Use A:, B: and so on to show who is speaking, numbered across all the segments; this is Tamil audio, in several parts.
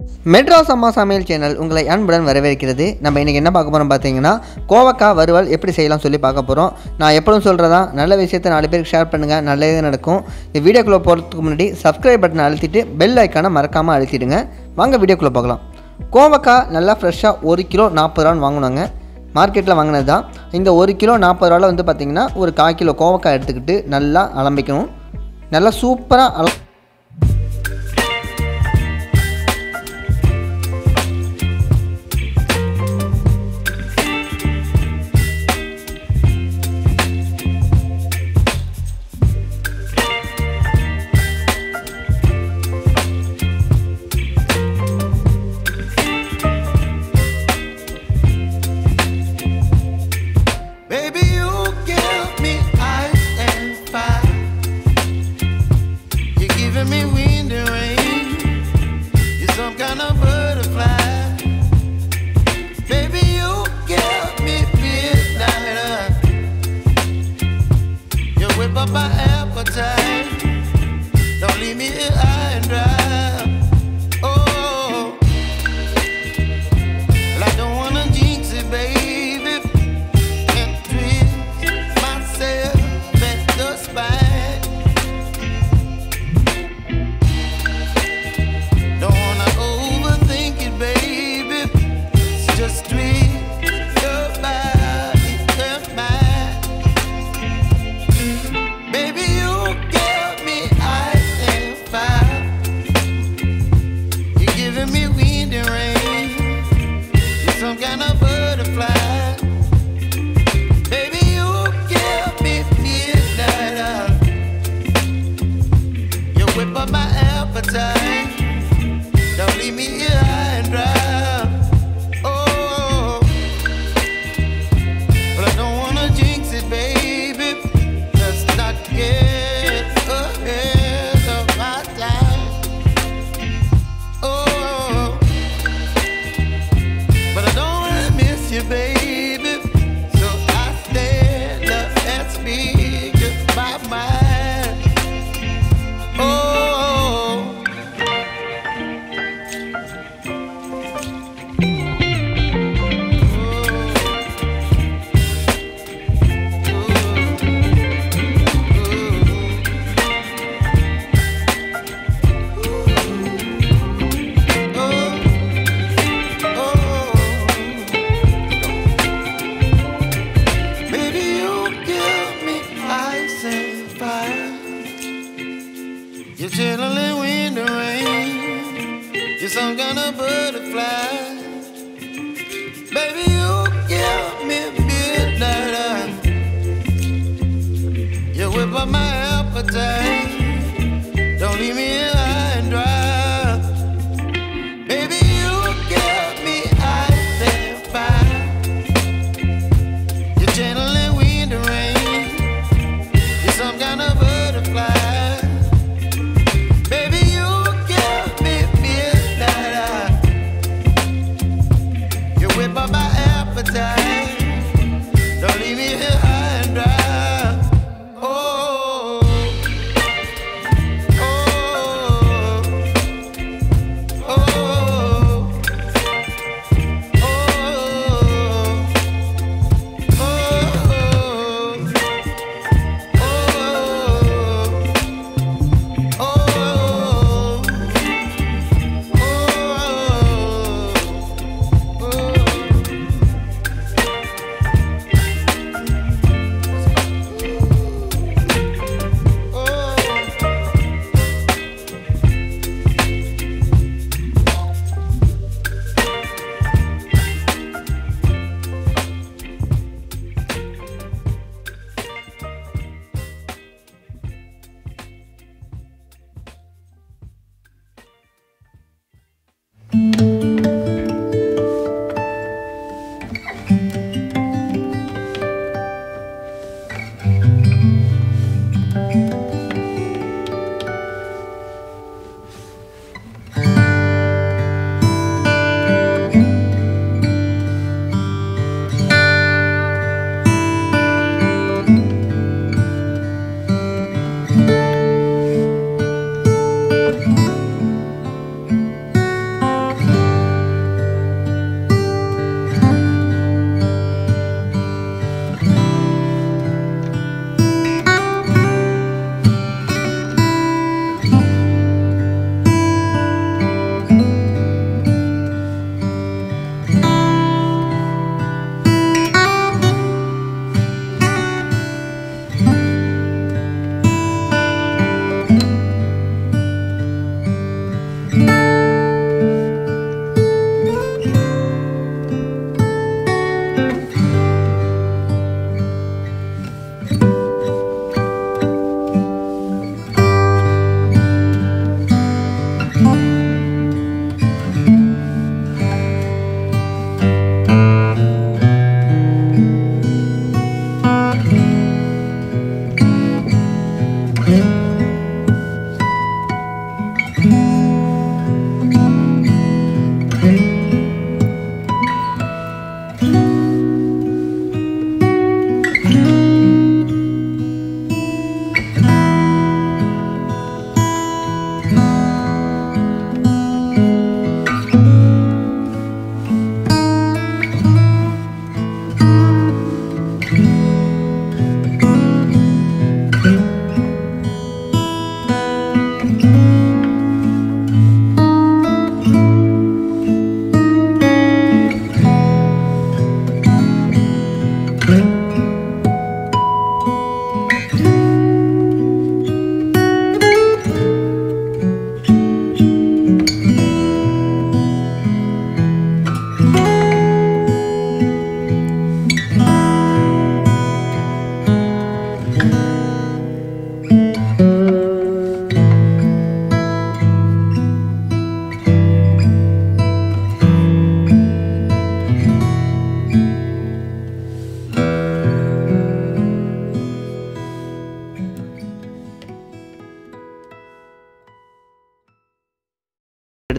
A: மெட்ராஸ் அம்மா சமையல் சேனல் உங்களை அன்புடன் வரவேற்கிறது நம்ம இன்றைக்கி என்ன பார்க்க போகிறோம் பார்த்தீங்கன்னா கோவக்காய் வறுவல் எப்படி செய்யலாம் சொல்லி பார்க்க போகிறோம் நான் எப்பவும் சொல்கிறதா நல்ல விஷயத்தை நாலு பேருக்கு ஷேர் பண்ணுங்கள் நல்லதே நடக்கும் இந்த வீடியோக்குள்ளே போகிறதுக்கு முன்னாடி சப்ஸ்கிரைப் பட்டனை அழுத்திட்டு பெல் ஐக்கானை மறக்காமல் அழுத்திடுங்க வாங்க வீடியோக்குள்ளே பார்க்கலாம் கோவக்காய் நல்லா ஃப்ரெஷ்ஷாக ஒரு கிலோ நாற்பது ரூபான்னு வாங்கினாங்க மார்க்கெட்டில் வாங்கினது தான் இந்த ஒரு கிலோ நாற்பது ரூபாவில் வந்து பார்த்திங்கன்னா ஒரு கால் கிலோ கோவக்காய் எடுத்துக்கிட்டு நல்லா அலம்பிக்கணும் நல்லா சூப்பராக அல
B: Baby, you give me ice and fire. You're giving me wind and rain. You're some kind of butterfly. Baby, you give me midnight. You whip up my appetite. Don't leave me here high and dry. Oh, well, I don't wanna jinx it, baby and twist myself at the spine. Don't wanna overthink it, baby. It's just twist your body and mine. Baby, you give me ice and fire. You're giving me wind and rain. You're some kind of butterfly. Baby, you give me midnight. You whip up my appetite. Don't leave me here high and dry. Oh, but I don't wanna jinx it, baby. Let's not get ahead of my time. Oh. But I don't wanna miss you, baby. So I stand up and speak just my mind. Oh. Baby, you give me ice and fire. You're chilling wind and rain. You're some kind of butterfly. Baby, you give me midnight. You whip up my appetite. Don't leave me here high and dry. Baby, you give me ice and fire. You're channeling wind and rain. You're some kind of butterfly. Baby, you give me midnight. You whip up my appetite. Don't leave me here high and dry. Oh.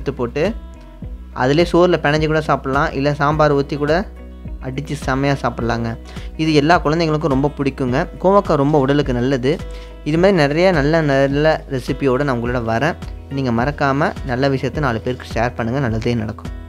A: எடுத்து போட்டு அதிலே சோறில் பிணைஞ்சு கூட சாப்பிட்லாம் இல்லை சாம்பார் ஊற்றி கூட அடித்து செம்மையாக சாப்பிட்லாங்க இது எல்லா குழந்தைங்களுக்கும் ரொம்ப பிடிக்குங்க கோவக்காய் ரொம்ப உடலுக்கு நல்லது இது மாதிரி நிறைய நல்ல நல்ல ரெசிபியோடு நான் உங்களோட வரேன் நீங்கள் மறக்காமல் நல்ல விஷயத்தை நாலு பேருக்கு ஷேர் பண்ணுங்கள் நல்லதே நடக்கும்